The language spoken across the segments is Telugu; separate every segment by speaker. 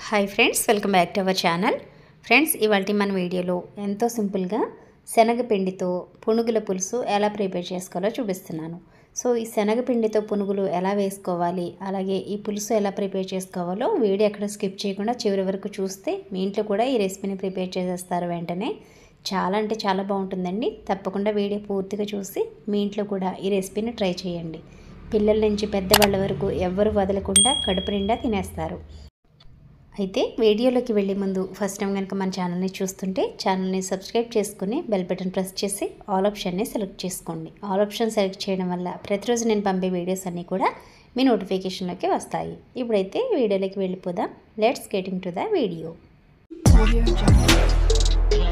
Speaker 1: Hi friends welcome back to our channel friends ఇవాళ మన వీడియోలో ఎంతో సింపుల్గా శనగపిండితో పునుగుల పులుసు ఎలా ప్రిపేర్ చేసుకోవాలో చూపిస్తున్నాను సో ఈ శనగపిండితో పునుగులు ఎలా వేసుకోవాలి అలాగే ఈ పులుసు ఎలా ప్రిపేర్ చేసుకోవాలో వీడియో ఎక్కడ స్కిప్ చేయకుండా చివరి వరకు చూస్తే మీ ఇంట్లో కూడా ఈ రెసిపీని ప్రిపేర్ చేసేస్తారు వెంటనే చాలా అంటే చాలా బాగుంటుందండి తప్పకుండా వీడియో పూర్తిగా చూసి మీ ఇంట్లో కూడా ఈ రెసిపీని ట్రై చేయండి పిల్లల నుంచి పెద్దవాళ్ళ వరకు ఎవ్వరు వదలకుండా కడుపు నిండా తినేస్తారు అయితే వీడియోలోకి వెళ్ళే ముందు ఫస్ట్ టైం కనుక మన ఛానల్ని చూస్తుంటే ఛానల్ని సబ్స్క్రైబ్ చేసుకుని బెల్ బటన్ ప్రెస్ చేసి ఆల్ ఆప్షన్ని సెలెక్ట్ చేసుకోండి ఆల్ ఆప్షన్ సెలెక్ట్ చేయడం వల్ల ప్రతిరోజు నేను పంపే వీడియోస్ అన్నీ కూడా మీ నోటిఫికేషన్లోకి వస్తాయి ఇప్పుడైతే వీడియోలోకి వెళ్ళిపోదాం let's getting to the video
Speaker 2: Audio Jungle.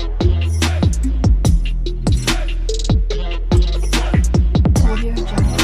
Speaker 2: Audio Jungle.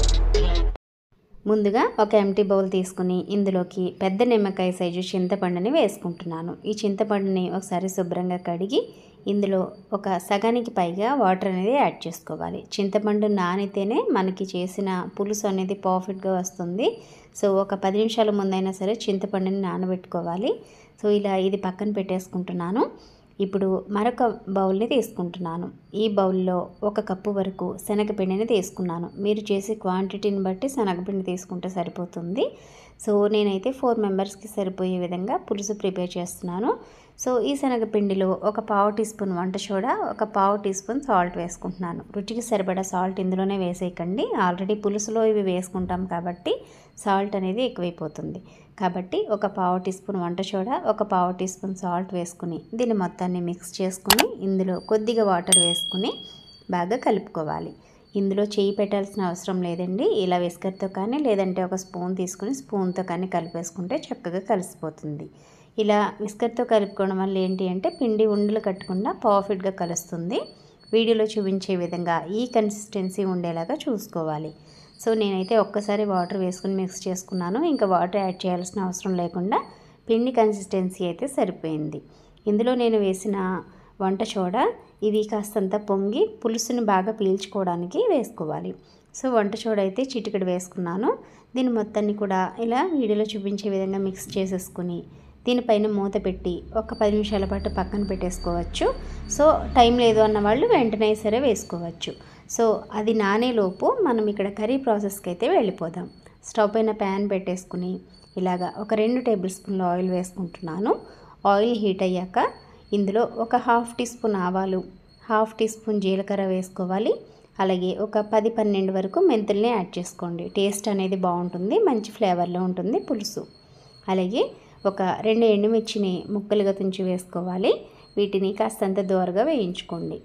Speaker 1: ముందుగా ఒక ఎంటీ బౌల్ తీసుకుని ఇందులోకి పెద్ద నిమ్మకాయ సైజు చింతపండుని వేసుకుంటున్నాను ఈ చింతపండుని ఒకసారి శుభ్రంగా కడిగి ఇందులో ఒక సగానికి పైగా వాటర్ అనేది యాడ్ చేసుకోవాలి చింతపండు నానితేనే మనకి చేసిన పులుసు అనేది పర్ఫెక్ట్గా వస్తుంది సో ఒక పది నిమిషాల ముందైనా సరే చింతపండుని నానబెట్టుకోవాలి సో ఇలా ఇది పక్కన పెట్టేసుకుంటున్నాను ఇప్పుడు మరొక బౌల్ని తీసుకుంటున్నాను ఈ బౌల్లో ఒక కప్పు వరకు శనగపిండిని తీసుకున్నాను మీరు చేసే క్వాంటిటీని బట్టి శనగపిండి తీసుకుంటే సరిపోతుంది సో నేనైతే ఫోర్ మెంబర్స్కి సరిపోయే విధంగా పులుసు ప్రిపేర్ చేస్తున్నాను సో ఈ శనగపిండిలో ఒక పావు టీ స్పూన్ వంట సోడా ఒక పావు టీ స్పూన్ సాల్ట్ వేసుకుంటున్నాను రుచికి సరిపడా సాల్ట్ ఇందులోనే వేసేయకండి ఆల్రెడీ పులుసులో ఇవి వేసుకుంటాం కాబట్టి సాల్ట్ అనేది ఎక్కువైపోతుంది కాబట్టి ఒక పావు టీ స్పూన్ వంట సోడా ఒక పావు టీ స్పూన్ సాల్ట్ వేసుకుని దీన్ని మొత్తాన్ని మిక్స్ చేసుకుని ఇందులో కొద్దిగా వాటర్ వేసుకుని బాగా కలుపుకోవాలి ఇందులో చేయి పెట్టాల్సిన అవసరం లేదండి ఇలా విస్కర్తో కానీ లేదంటే ఒక స్పూన్ తీసుకుని స్పూన్తో కానీ కలిపేసుకుంటే చక్కగా కలిసిపోతుంది ఇలా విస్కర్తో కలుపుకోవడం వల్ల ఏంటి అంటే పిండి ఉండలు కట్టకుండా పర్ఫెక్ట్గా కలుస్తుంది వీడియోలో చూపించే విధంగా ఈ కన్సిస్టెన్సీ ఉండేలాగా చూసుకోవాలి సో నేనైతే ఒక్కసారి వాటర్ వేసుకుని మిక్స్ చేసుకున్నాను ఇంకా వాటర్ యాడ్ చేయాల్సిన అవసరం లేకుండా పిండి కన్సిస్టెన్సీ అయితే సరిపోయింది ఇందులో నేను వేసిన వంట సోడా ఇది కాస్తంత పొంగి పులుసుని బాగా పీల్చుకోవడానికి వేసుకోవాలి సో వంట సోడా అయితే చిటికెడు వేసుకున్నాను దీని మొత్తాన్ని కూడా ఇలా వీడియోలో చూపించే విధంగా మిక్స్ చేసేసుకుని దీనిపైన మూత పెట్టి ఒక పది నిమిషాల పాటు పక్కన పెట్టేసుకోవచ్చు సో టైం లేదు అన్న వాళ్ళు వెంటనే సరే వేసుకోవచ్చు సో అది నానేలోపు మనం ఇక్కడ కర్రీ ప్రాసెస్కి అయితే వెళ్ళిపోదాం స్టవ్ పైన ప్యాన్ పెట్టేసుకుని ఇలాగా ఒక రెండు టేబుల్ స్పూన్లు ఆయిల్ వేసుకుంటున్నాను ఆయిల్ హీట్ అయ్యాక ఇందులో ఒక హాఫ్ టీ స్పూన్ ఆవాలు హాఫ్ టీ స్పూన్ జీలకర్ర వేసుకోవాలి అలాగే ఒక పది పన్నెండు వరకు మెంతుల్ని యాడ్ చేసుకోండి టేస్ట్ అనేది బాగుంటుంది మంచి ఫ్లేవర్లో ఉంటుంది పులుసు అలాగే ఒక రెండు ఎండుమిర్చిని ముక్కలుగా తుంచి వేసుకోవాలి వీటిని కాస్తంత దోరగా వేయించుకోండి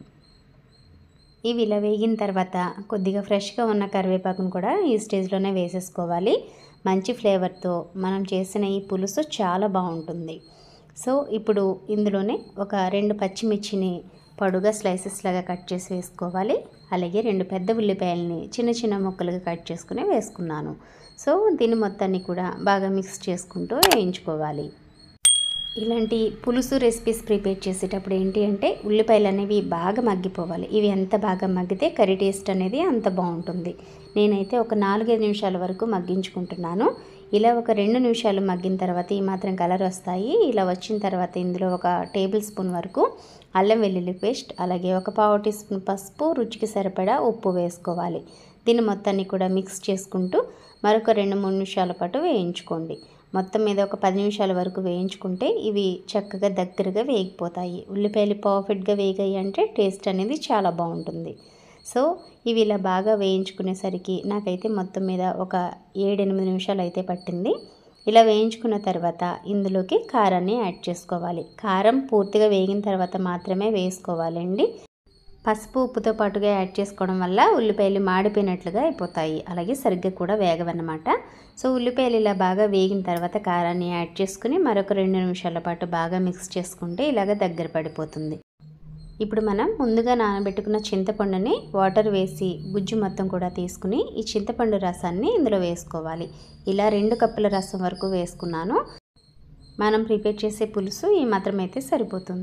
Speaker 1: ఇవి ఇలా వేగిన తర్వాత కొద్దిగా ఫ్రెష్గా ఉన్న కరివేపాకును కూడా ఈ స్టేజ్లోనే వేసేసుకోవాలి మంచి ఫ్లేవర్తో మనం చేసిన ఈ పులుసు చాలా బాగుంటుంది సో ఇప్పుడు ఇందులోనే ఒక రెండు పచ్చిమిర్చిని పొడుగా స్లైసెస్ లాగా కట్ చేసి వేసుకోవాలి అలాగే రెండు పెద్ద ఉల్లిపాయలని చిన్న చిన్న ముక్కలుగా కట్ చేసుకుని వేసుకున్నాను సో దీని మొత్తాన్ని కూడా బాగా మిక్స్ చేసుకుంటూ వేయించుకోవాలి ఇలాంటి పులుసు రెసిపీస్ ప్రిపేర్ చేసేటప్పుడు ఏంటి అంటే ఉల్లిపాయలు అనేవి బాగా మగ్గిపోవాలి ఇవి ఎంత బాగా మగ్గితే కర్రీ టేస్ట్ అనేది అంత బాగుంటుంది నేనైతే ఒక నాలుగైదు నిమిషాల వరకు మగ్గించుకుంటున్నాను ఇలా ఒక రెండు నిమిషాలు మగ్గిన తర్వాత ఈ మాత్రం కలర్ వస్తాయి ఇలా వచ్చిన తర్వాత ఇందులో ఒక టేబుల్ స్పూన్ వరకు అల్లం వెల్లుల్లి పేస్ట్ అలాగే ఒక పావు టీ స్పూన్ పసుపు రుచికి సరిపడా ఉప్పు వేసుకోవాలి దీన్ని మొత్తాన్ని కూడా మిక్స్ చేసుకుంటూ మరొక రెండు మూడు నిమిషాల పాటు వేయించుకోండి మొత్తం మీద ఒక పది నిమిషాల వరకు వేయించుకుంటే ఇవి చక్కగా దగ్గరగా వేగిపోతాయి ఉల్లిపాయలు పర్ఫెక్ట్గా వేగాయి అంటే టేస్ట్ అనేది చాలా బాగుంటుంది సో ఇవి ఇలా బాగా వేయించుకునేసరికి నాకైతే మొత్తం మీద ఒక ఏడెనిమిది నిమిషాలు అయితే పట్టింది ఇలా వేయించుకున్న తర్వాత ఇందులోకి కారాన్ని యాడ్ చేసుకోవాలి కారం పూర్తిగా వేగిన తర్వాత మాత్రమే వేసుకోవాలండి పసుపు ఉప్పుతో పాటుగా యాడ్ చేసుకోవడం వల్ల ఉల్లిపాయలు మాడిపోయినట్లుగా అయిపోతాయి అలాగే సరిగ్గా కూడా వేగవన్నమాట సో ఉల్లిపాయలు ఇలా బాగా వేగిన తర్వాత కారాన్ని యాడ్ చేసుకుని మరొక రెండు నిమిషాల పాటు బాగా మిక్స్ చేసుకుంటే ఇలాగ దగ్గర పడిపోతుంది ఇప్పుడు మనం ముందుగా నానబెట్టుకున్న చింతపండుని వాటర్ వేసి గుజ్జు మొత్తం కూడా తీసుకుని ఈ చింతపండు రసాన్ని ఇందులో వేసుకోవాలి ఇలా రెండు కప్పుల రసం వరకు వేసుకున్నాను మనం ప్రిపేర్ చేసే పులుసు ఈ మాత్రం అయితే సరిపోతుంది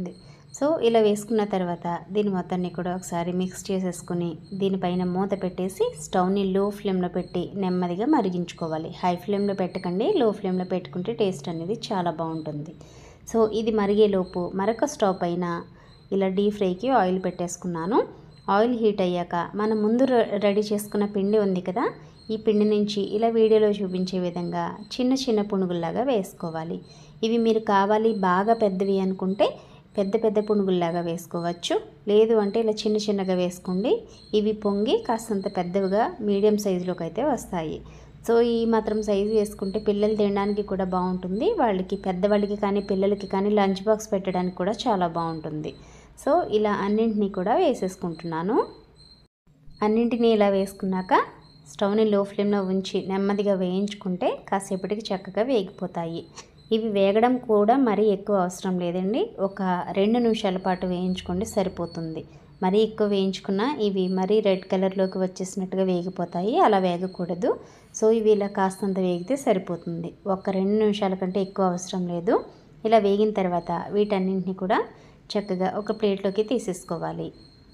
Speaker 1: సో ఇలా వేసుకున్న తర్వాత దీని మొత్తాన్ని కూడా ఒకసారి మిక్స్ చేసేసుకుని దీనిపైన మూత పెట్టేసి స్టవ్ని లో ఫ్లేమ్లో పెట్టి నెమ్మదిగా మరిగించుకోవాలి హై ఫ్లేమ్లో పెట్టకండి లో ఫ్లేమ్లో పెట్టుకుంటే టేస్ట్ అనేది చాలా బాగుంటుంది సో ఇది మరిగేలోపు మరొక స్టవ్ పైన ఇలా డీప్ ఫ్రైకి ఆయిల్ పెట్టేసుకున్నాను ఆయిల్ హీట్ అయ్యాక మనం ముందు రె- రెడీ చేసుకున్న పిండి ఉంది కదా ఈ పిండి నుంచి ఇలా వీడియోలో చూపించే విధంగా చిన్న చిన్న పునుగుల్లాగా వేసుకోవాలి ఇవి మీరు కావాలి బాగా పెద్దవి అనుకుంటే పెద్ద పెద్ద పునుగుల్లాగా వేసుకోవచ్చు లేదు అంటే ఇలా చిన్న చిన్నగా వేసుకోండి ఇవి పొంగి కాస్తంత పెద్దవిగా మీడియం సైజులోకి అయితే వస్తాయి సో ఈ మాత్రం సైజు వేసుకుంటే పిల్లలు తినడానికి కూడా బాగుంటుంది వాళ్ళకి పెద్దవాళ్ళకి కానీ పిల్లలకి కానీ లంచ్ బాక్స్ పెట్టడానికి కూడా చాలా బాగుంటుంది సో ఇలా అన్నింటినీ కూడా వేసేసుకుంటున్నాను అన్నింటినీ ఇలా వేసుకున్నాక స్టవ్ని లో ఫ్లేమ్లో ఉంచి నెమ్మదిగా వేయించుకుంటే కాసేపటికి చక్కగా వేగిపోతాయి ఇవి వేగడం కూడా మరీ ఎక్కువ అవసరం లేదండి ఒక రెండు నిమిషాల పాటు వేయించుకోండి సరిపోతుంది మరీ ఎక్కువ వేయించుకున్నా ఇవి మరీ రెడ్ కలర్లోకి వచ్చేసినట్టుగా వేగిపోతాయి అలా వేగకూడదు సో ఇవి ఇలా కాస్తంత వేగితే సరిపోతుంది ఒక రెండు నిమిషాల కంటే ఎక్కువ అవసరం లేదు ఇలా వేగిన తర్వాత వీటన్నింటినీ కూడా చక్కగా ఒక ప్లేట్లోకి తీసేసుకోవాలి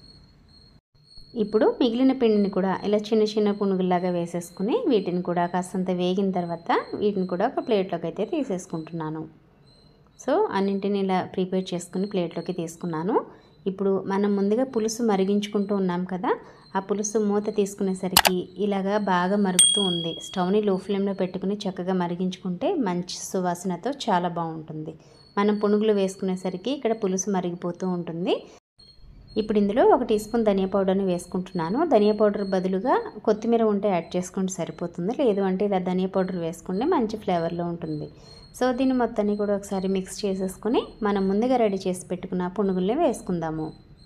Speaker 1: ఇప్పుడు మిగిలిన పిండిని కూడా ఇలా చిన్న చిన్న పునుగుల్లాగా వేసేసుకుని వీటిని కూడా కాస్తంత వేగిన తర్వాత వీటిని కూడా ఒక ప్లేట్లోకి అయితే తీసేసుకుంటున్నాను సో అన్నింటిని ఇలా ప్రిపేర్ చేసుకుని ప్లేట్లోకి తీసుకున్నాను ఇప్పుడు మనం ముందుగా పులుసు మరిగించుకుంటూ ఉన్నాం కదా ఆ పులుసు మూత తీసుకునేసరికి ఇలాగా బాగా మరుగుతూ ఉంది స్టవ్ని లో ఫ్లేమ్లో పెట్టుకుని చక్కగా మరిగించుకుంటే మంచి సువాసనతో చాలా బాగుంటుంది మనం పునుగులు వేసుకునేసరికి ఇక్కడ పులుసు మరిగిపోతూ ఉంటుంది ఇప్పుడు ఇందులో ఒక టీ స్పూన్ ధనియా పౌడర్ని వేసుకుంటున్నాను ధనియా పౌడర్ బదులుగా కొత్తిమీర ఉంటే యాడ్ చేసుకుంటే సరిపోతుంది లేదు అంటే ఇలా ధనియా పౌడర్ వేసుకుంటే మంచి ఫ్లేవర్లో ఉంటుంది సో దీన్ని మొత్తాన్ని కూడా ఒకసారి మిక్స్ చేసేసుకుని మనం ముందుగా రెడీ చేసి పెట్టుకున్న పునుగుల్ని వేసుకుందాము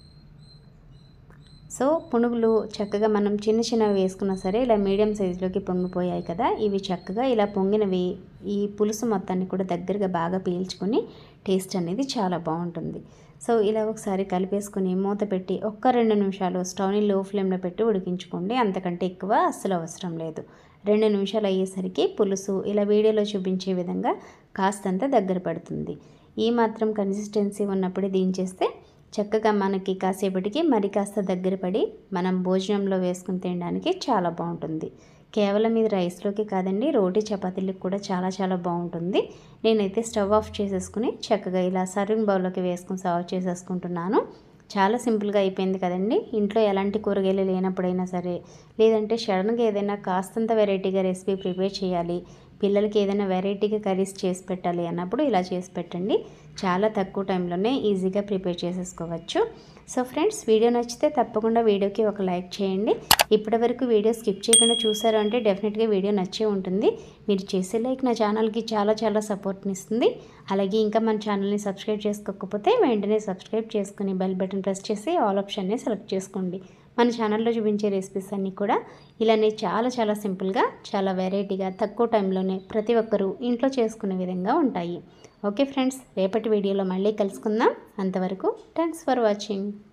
Speaker 1: సో పునుగులు చక్కగా మనం చిన్న చిన్నవి వేసుకున్నా సరే ఇలా మీడియం సైజులోకి పొంగిపోయాయి కదా ఇవి చక్కగా ఇలా పొంగినవి ఈ పులుసు మొత్తాన్ని కూడా దగ్గరగా బాగా పీల్చుకొని టేస్ట్ అనేది చాలా బాగుంటుంది సో ఇలా ఒకసారి కలిపేసుకుని మూత పెట్టి ఒక్క రెండు నిమిషాలు స్టవ్ని లో ఫ్లేమ్లో పెట్టి ఉడికించుకోండి అంతకంటే ఎక్కువ అస్సలు అవసరం లేదు రెండు నిమిషాలు అయ్యేసరికి పులుసు ఇలా వీడియోలో చూపించే విధంగా కాస్తంత దగ్గర పడుతుంది ఈ మాత్రం కన్సిస్టెన్సీ ఉన్నప్పుడే దించేస్తే చక్కగా మనకి కాసేపటికి మరి కాస్త దగ్గర పడి మనం భోజనంలో వేసుకుని తినడానికి చాలా బాగుంటుంది కేవలం ఇది రైస్లోకి కాదండి రోటీ చపాతీలకు కూడా చాలా చాలా బాగుంటుంది నేనైతే స్టవ్ ఆఫ్ చేసేసుకుని చక్కగా ఇలా సర్వింగ్ బౌల్లోకి వేసుకుని సర్వ్ చేసేసుకుంటున్నాను చాలా సింపుల్గా అయిపోయింది కదండి ఇంట్లో ఎలాంటి కూరగాయలు లేనప్పుడైనా సరే లేదంటే సడన్గా ఏదైనా కాస్తంత వెరైటీగా రెసిపీ ప్రిపేర్ చేయాలి పిల్లలకి ఏదైనా వెరైటీగా కర్రీస్ చేసి పెట్టాలి అన్నప్పుడు ఇలా చేసి పెట్టండి చాలా తక్కువ టైంలోనే ఈజీగా ప్రిపేర్ చేసేసుకోవచ్చు సో ఫ్రెండ్స్ వీడియో నచ్చితే తప్పకుండా వీడియోకి ఒక లైక్ చేయండి ఇప్పటివరకు వీడియో స్కిప్ చేయకుండా చూసారు అంటే డెఫినెట్గా వీడియో నచ్చే ఉంటుంది మీరు చేసే లైక్ నా ఛానల్కి చాలా చాలా సపోర్ట్ని ఇస్తుంది అలాగే ఇంకా మన ఛానల్ని సబ్స్క్రైబ్ చేసుకోకపోతే వెంటనే సబ్స్క్రైబ్ చేసుకుని బెల్ బటన్ ప్రెస్ చేసి ఆల్ ఆప్షన్ని సెలెక్ట్ చేసుకోండి మన ఛానల్లో చూపించే రెసిపీస్ అన్నీ కూడా ఇలానే చాలా చాలా సింపుల్గా చాలా వెరైటీగా తక్కువ టైంలోనే ప్రతి ఒక్కరూ ఇంట్లో చేసుకునే విధంగా ఉంటాయి ఓకే ఫ్రెండ్స్ రేపటి వీడియోలో మళ్ళీ కలుసుకుందాం అంతవరకు థ్యాంక్స్ ఫర్ వాచింగ్